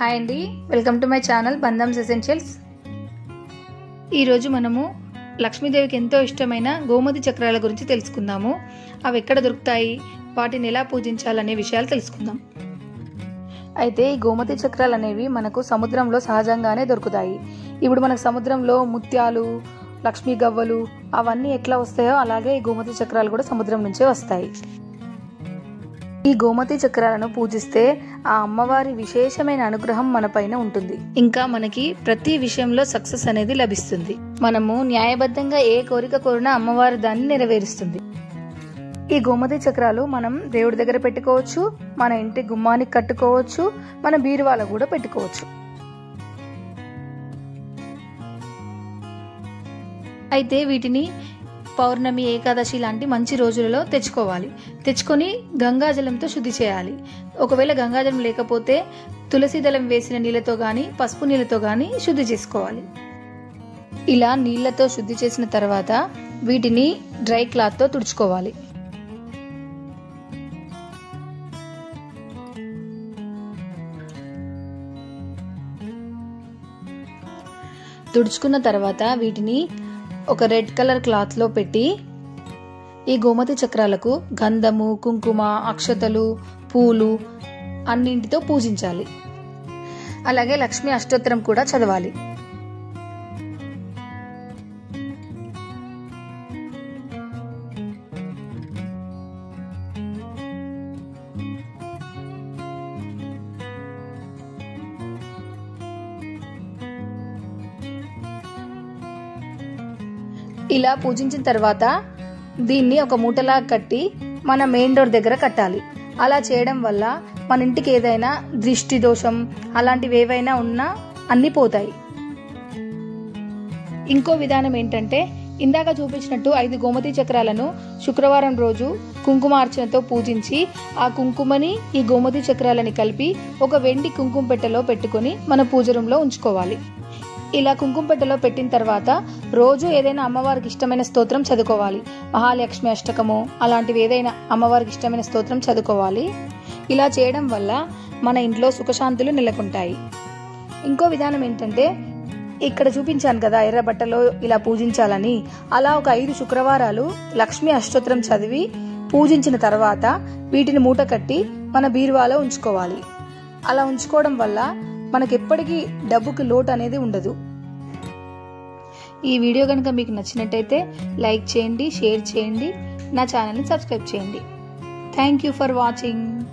hi అండి welcome to my channel Bandhams essentials ఈరోజు మనము లక్ష్మీదేవికి ఎంతో ఇష్టమైన గోమతి చక్రాల గురించి తెలుసుకుందాము అవి ఎక్కడ దొరుకుతాయి వాటిని ఎలా పూజించాలనే విషయాలు తెలుసుకుందాం అయితే ఈ గోమతి చక్రాలు అనేవి మనకు సముద్రంలో సహజంగానే దొరుకుతాయి ఇప్పుడు మనకు సముద్రంలో ముత్యాలు లక్ష్మీ గవ్వలు అవన్నీ ఎట్లా వస్తాయో అలాగే ఈ గోమతి చక్రాలు కూడా సముద్రం నుంచే వస్తాయి ఈ గోమతి చక్రాలను పూజిస్తే ఆ అమ్మవారి విశేషమైన అనుగ్రహం మన పైన ఉంటుంది ఇంకా మనకి ప్రతి విషయంలో సక్సెస్ అనేది లభిస్తుంది మనము న్యాయబద్ధంగా ఏ కోరిక కోరినా అమ్మవారి దాన్ని నెరవేరుస్తుంది ఈ గోమతి చక్రాలు మనం దేవుడి దగ్గర పెట్టుకోవచ్చు మన ఇంటి గుమ్మానికి కట్టుకోవచ్చు మన బీరువాలో కూడా పెట్టుకోవచ్చు అయితే వీటిని పౌర్ణమి ఏకాదశి లాంటి మంచి రోజులలో తెచ్చుకోవాలి తెచ్చుకొని గంగాజలంతో శుద్ధి చేయాలి ఒకవేళ గంగాజలం లేకపోతే తులసి దళం వేసిన నీళ్ళతో కానీ పసుపు నీళ్ళతో కానీ శుద్ధి చేసుకోవాలి ఇలా నీళ్ళతో శుద్ధి చేసిన తర్వాత వీటిని డ్రై క్లాత్తో తుడుచుకోవాలి తుడుచుకున్న తర్వాత వీటిని ఒక రెడ్ కలర్ క్లాత్లో పెట్టి ఈ గోమతి చక్రాలకు గంధము కుంకుమ అక్షతలు పూలు అన్నింటితో పూజించాలి అలాగే లక్ష్మీ అష్టోత్తరం కూడా చదవాలి ఇలా పూజించిన తర్వాత దీన్ని ఒక మూటలా కట్టి మన మెయిన్ డోర్ దగ్గర కట్టాలి అలా చేయడం వల్ల మన ఇంటికి ఏదైనా దృష్టి దోషం అలాంటివి ఏవైనా ఉన్నా అన్నీ పోతాయి ఇంకో విధానం ఏంటంటే ఇందాక చూపించినట్టు ఐదు గోమతి చక్రాలను శుక్రవారం రోజు కుంకుమార్చనతో పూజించి ఆ కుంకుమని ఈ గోమతి చక్రాలని కలిపి ఒక వెండి కుంకుమ పెట్టెలో పెట్టుకొని మన పూజ రూమ్లో ఉంచుకోవాలి ఇలా కుంకుమ పెట్టెలో పెట్టిన తర్వాత రోజు ఏదైనా అమ్మవారికి ఇష్టమైన స్తోత్రం చదువుకోవాలి మహాలక్ష్మి అష్టకము అలాంటివి ఏదైనా అమ్మవారికి ఇష్టమైన స్తోత్రం చదువుకోవాలి ఇలా చేయడం వల్ల మన ఇంట్లో సుఖశాంతులు నెలకొంటాయి ఇంకో విధానం ఏంటంటే ఇక్కడ చూపించాను కదా ఎర్ర బట్టలో ఇలా పూజించాలని అలా ఒక ఐదు శుక్రవారాలు లక్ష్మి అష్టోత్తరం చదివి పూజించిన తర్వాత వీటిని మూట కట్టి మన బీరువాలో ఉంచుకోవాలి అలా ఉంచుకోవడం వల్ల మనకి ఎప్పటికీ డబ్బుకి లోటు అనేది ఉండదు ఈ వీడియో కనుక మీకు నచ్చినట్టయితే లైక్ చేయండి షేర్ చేయండి నా ఛానల్ని సబ్స్క్రైబ్ చేయండి థ్యాంక్ యూ ఫర్ వాచింగ్